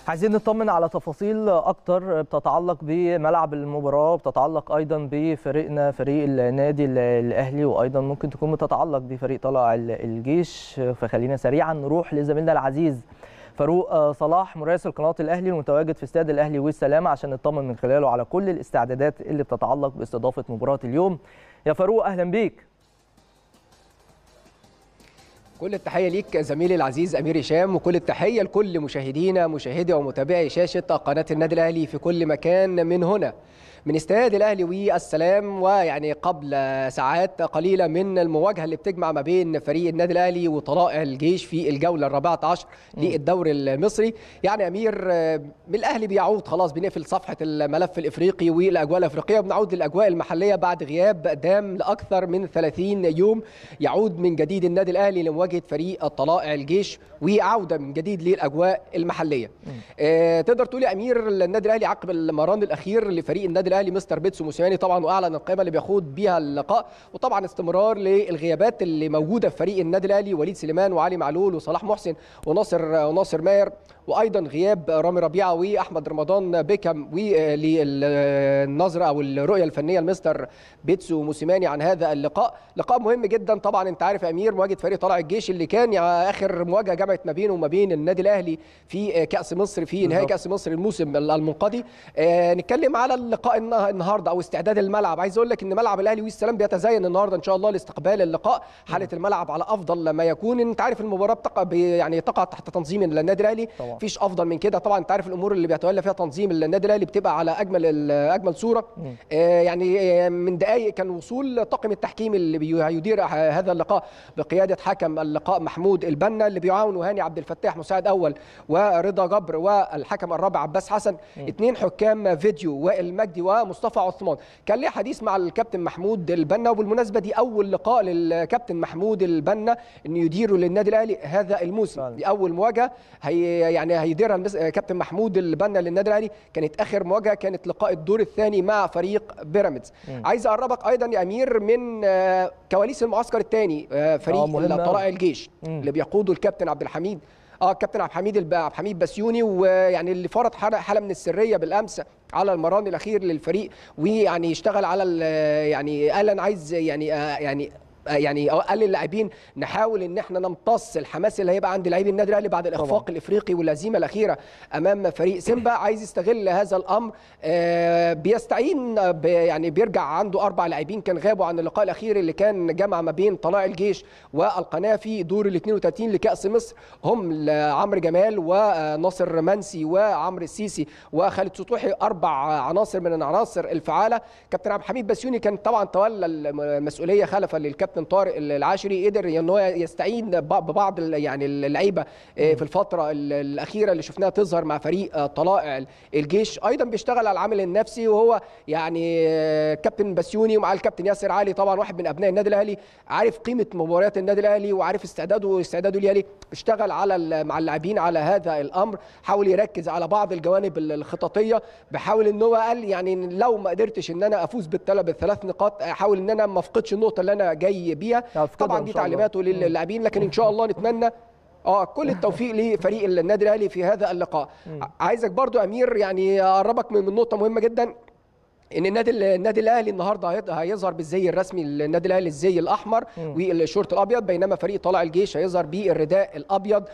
عايزين نطمن على تفاصيل اكتر بتتعلق بملعب المباراه بتتعلق ايضا بفريقنا فريق النادي الاهلي وايضا ممكن تكون بتتعلق بفريق طلائع الجيش فخلينا سريعا نروح لزميلنا العزيز فاروق صلاح مراسل قناه الاهلي المتواجد في استاد الاهلي والسلامه عشان نطمن من خلاله على كل الاستعدادات اللي بتتعلق باستضافه مباراه اليوم يا فاروق اهلا بيك كل التحيه ليك زميلي العزيز امير هشام وكل التحيه لكل مشاهدينا مشاهدي ومتابعي شاشه قناه النادي الاهلي في كل مكان من هنا من استاد الاهلي والسلام ويعني قبل ساعات قليله من المواجهه اللي بتجمع ما بين فريق النادي الاهلي وطلائع الجيش في الجوله الرابعه عشر للدوري المصري يعني امير من الاهلي بيعود خلاص بنقفل صفحه الملف الافريقي والاجواء الافريقيه وبنعود للاجواء المحليه بعد غياب دام لاكثر من 30 يوم يعود من جديد النادي الاهلي لمواجهه فريق طلائع الجيش وعوده من جديد للاجواء المحليه آه تقدر تقول يا امير النادي الاهلي عقب المران الاخير لفريق النادي الاهلي مستر بيتسو موسيماني طبعا واعلن القائمه اللي بيخوض بيها اللقاء وطبعا استمرار للغيابات اللي موجوده في فريق النادي الاهلي وليد سليمان وعلي معلول وصلاح محسن وناصر وناصر ماهر وايضا غياب رامي ربيعه واحمد رمضان بيكم وللنظره او الرؤيه الفنيه لمستر بيتسو موسيماني عن هذا اللقاء لقاء مهم جدا طبعا انت عارف يا امير مواجهه فريق طلائع الجيش اللي كان اخر مواجهه جمعت ما بينه وما بين النادي الاهلي في كاس مصر في نهائي كاس مصر الموسم المنقضي آه نتكلم على اللقاء النهارده او استعداد الملعب عايز اقول لك ان ملعب الاهلي والسلام بيتزين النهارده ان شاء الله لاستقبال اللقاء حاله الملعب على افضل ما يكون انت عارف المباراه بتقع يعني تقع تحت تنظيم النادي الاهلي مفيش افضل من كده طبعا انت عارف الامور اللي بيتولى فيها تنظيم النادي الاهلي بتبقى على اجمل اجمل صوره آه يعني من دقائق كان وصول طاقم التحكيم اللي هيدير هذا اللقاء بقياده حكم اللقاء محمود البنا اللي بيعاون هاني عبد الفتاح مساعد اول ورضا جبر والحكم الرابع عباس حسن اثنين حكام فيديو وائل مجدي ومصطفى عثمان كان ليه حديث مع الكابتن محمود البنا وبالمناسبه دي اول لقاء للكابتن محمود البنا انه يديره للنادي الاهلي هذا الموسم دي اول مواجهه هي يعني هيديرها كابتن محمود البنا للنادي الاهلي كانت اخر مواجهه كانت لقاء الدور الثاني مع فريق بيراميدز عايز اقربك ايضا يا امير من كواليس المعسكر الثاني فريق طلائع الجيش مم. اللي بيقوده الكابتن عبد الحميد اه الكابتن عبد الحميد عبد الحميد بسيوني ويعني اللي فرض حاله من السريه بالامس على المران الاخير للفريق ويعني يشتغل على يعني قال انا عايز يعني آه يعني يعني قال للاعبين نحاول ان احنا نمتص الحماس اللي هيبقى عند لاعبي النادي الاهلي بعد الاخفاق طبعا. الافريقي والهزيمه الاخيره امام فريق سيمبا عايز يستغل هذا الامر آه بيستعين يعني بيرجع عنده اربع لاعبين كان غابوا عن اللقاء الاخير اللي كان جمع ما بين طلائع الجيش والقناه في دور ال 32 لكاس مصر هم عمرو جمال وناصر منسي وعمرو السيسي وخالد سطوحي اربع عناصر من العناصر الفعاله كابتن عبد الحميد بسيوني كان طبعا تولى المسؤوليه خلفا للكابتن كابتن طارق العاشري قدر ان هو يستعين ببعض يعني اللعيبه في الفتره الاخيره اللي شفناها تظهر مع فريق طلائع الجيش ايضا بيشتغل على العامل النفسي وهو يعني كابتن بسيوني ومع الكابتن ياسر علي طبعا واحد من ابناء النادي الاهلي عارف قيمه مباريات النادي الاهلي وعارف استعداده واستعداده ليه اشتغل على مع اللاعبين على هذا الامر حاول يركز على بعض الجوانب الخططيه بحاول ان هو قال يعني لو ما قدرتش ان انا افوز بالثلاث بالثلاث نقاط احاول ان انا ما افقدش النقطه اللي انا جاي بيها طبعا دي تعليماته للاعبين لكن ان شاء الله نتمنى اه كل التوفيق لفريق النادي الاهلي في هذا اللقاء عايزك برضو امير يعني اقربك من نقطه مهمه جدا ان النادي النادي الاهلي النهارده هيظهر بالزي الرسمي النادي الاهلي الزي الاحمر والشورت الابيض بينما فريق طلائع الجيش هيظهر بالرداء الابيض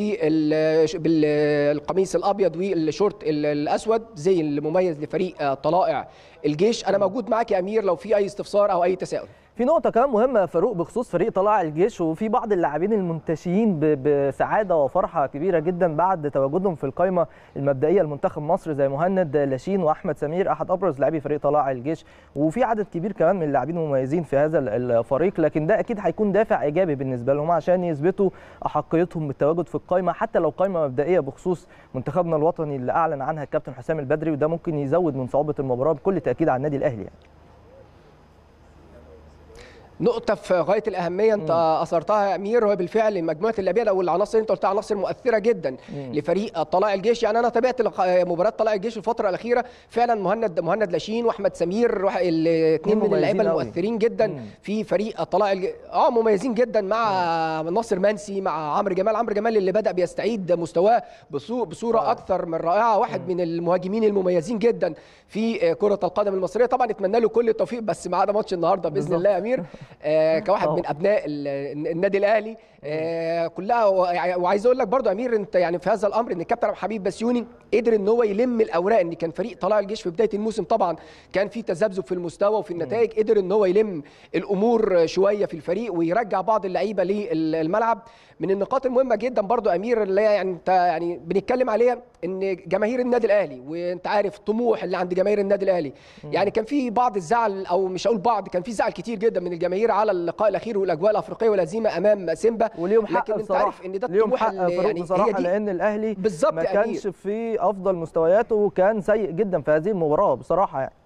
والقميص الابيض والشورت الاسود زي المميز لفريق طلائع الجيش انا موجود معاك يا امير لو في اي استفسار او اي تساؤل في نقطة كمان مهمة يا فاروق بخصوص فريق طلائع الجيش وفي بعض اللاعبين المنتشيين بسعادة وفرحة كبيرة جدا بعد تواجدهم في القائمة المبدئية لمنتخب مصر زي مهند لاشين وأحمد سمير أحد أبرز لاعبي فريق طلائع الجيش وفي عدد كبير كمان من اللاعبين المميزين في هذا الفريق لكن ده أكيد هيكون دافع إيجابي بالنسبة لهم عشان يثبتوا أحقيتهم بالتواجد في القائمة حتى لو قائمة مبدئية بخصوص منتخبنا الوطني اللي أعلن عنها الكابتن حسام البدري وده ممكن يزود من صعوبة المباراة بكل تأكيد على النادي الأهلي يعني. نقطة في غاية الأهمية أنت أثرتها يا أمير وهي بالفعل مجموعة اللاعبين أو العناصر اللي أنت قلتها عناصر مؤثرة جدا لفريق طلائع الجيش يعني أنا تابعت لق- مباراة طلائع الجيش الفترة الأخيرة فعلا مهند مهند لاشين وأحمد سمير واحد- الاثنين من مميزين اللعيبة أوي. المؤثرين جدا مم. في فريق طلائع الجيش اه مميزين جدا مع ناصر منسي مع عمرو جمال عمرو جمال اللي بدأ بيستعيد مستواه بصو- بصورة آه. أكثر من رائعة واحد من المهاجمين المميزين جدا في كرة القدم المصرية طبعا نتمنى له كل التوفيق بس ما عدا ماتش النهارده بإذن بالظبط. الله يا أمير آه، كواحد طبعا. من ابناء ال- النادي الاهلي آه، كلها وع- وعايز اقول لك برضو يا امير انت يعني في هذا الامر ان الكابتن عبد الحميد بسيوني قدر ان هو يلم الاوراق ان كان فريق طلائع الجيش في بدايه الموسم طبعا كان في تذبذب في المستوى وفي النتائج قدر ان هو يلم الامور شويه في الفريق ويرجع بعض اللعيبه للملعب من النقاط المهمه جدا برضو يا امير اللي هي يعني انت يعني بنتكلم عليها ان جماهير النادي الاهلي وانت عارف الطموح اللي عند جماهير النادي الاهلي يعني كان في بعض الزعل او مش هقول بعض كان في زعل كتير جدا من الجماهير على اللقاء الاخير والاجواء الافريقيه والهزيمه امام سيمبا وليهم حق لكن انت بصراحه عارف ان ده ليهم الطموح حق اللي فاروق يعني بصراحه هي دي لان الاهلي بالظبط ما يا كانش أمير. في افضل مستوياته وكان سيء جدا في هذه المباراه بصراحه يعني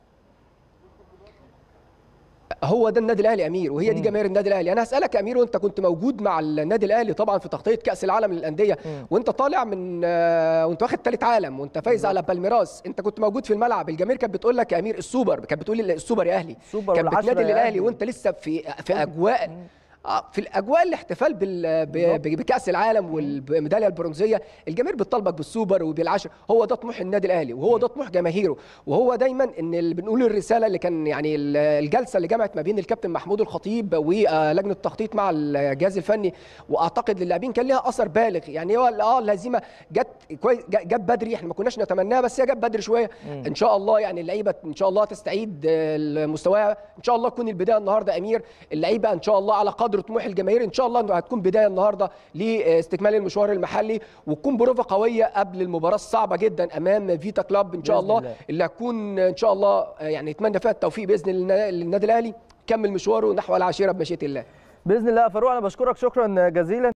هو ده النادي الاهلي يا امير وهي دي جماهير النادي الاهلي انا هسالك يا امير وانت كنت موجود مع النادي الاهلي طبعا في تغطيه كاس العالم للانديه وانت طالع من آه، وانت واخد ثالث عالم وانت فايز على بالميراس انت كنت موجود في الملعب الجماهير كانت بتقول لك يا امير السوبر كانت بتقول لي السوبر يا اهلي السوبر كانت والعشرة بتنادي يا للاهلي أهلي. وانت لسه في في اجواء آه، في الاجواء الاحتفال بال ب- بالظبط. بكاس العالم والميداليه البرونزيه الجماهير بتطالبك بالسوبر وبالعشر هو ده طموح النادي الاهلي وهو ده طموح جماهيره وهو دايما ان اللي بنقول الرساله اللي كان يعني ال- الجلسه اللي جمعت ما بين الكابتن محمود الخطيب ولجنه التخطيط مع الجهاز الفني واعتقد للاعبين كان ليها اثر بالغ يعني هو اه الهزيمه جت كويس ج- جت بدري احنا ما كناش نتمناها بس هي جت بدري شويه ان شاء الله يعني اللعيبه ان شاء الله تستعيد آه، مستواها ان شاء الله تكون البدايه النهارده يا امير اللعيبه ان شاء الله على قدر طموح الجماهير ان شاء الله انه هتكون بدايه النهارده لاستكمال المشوار المحلي وتكون بروفه قويه قبل المباراه الصعبه جدا امام فيتا كلاب ان شاء بإذن الله, الله. اللي هتكون ان شاء الله آه، يعني نتمنى فيها التوفيق باذن الله للنادي الاهلي كمل مشواره نحو العاشره بمشيئه الله باذن الله يا فاروق انا بشكرك شكرا جزيلا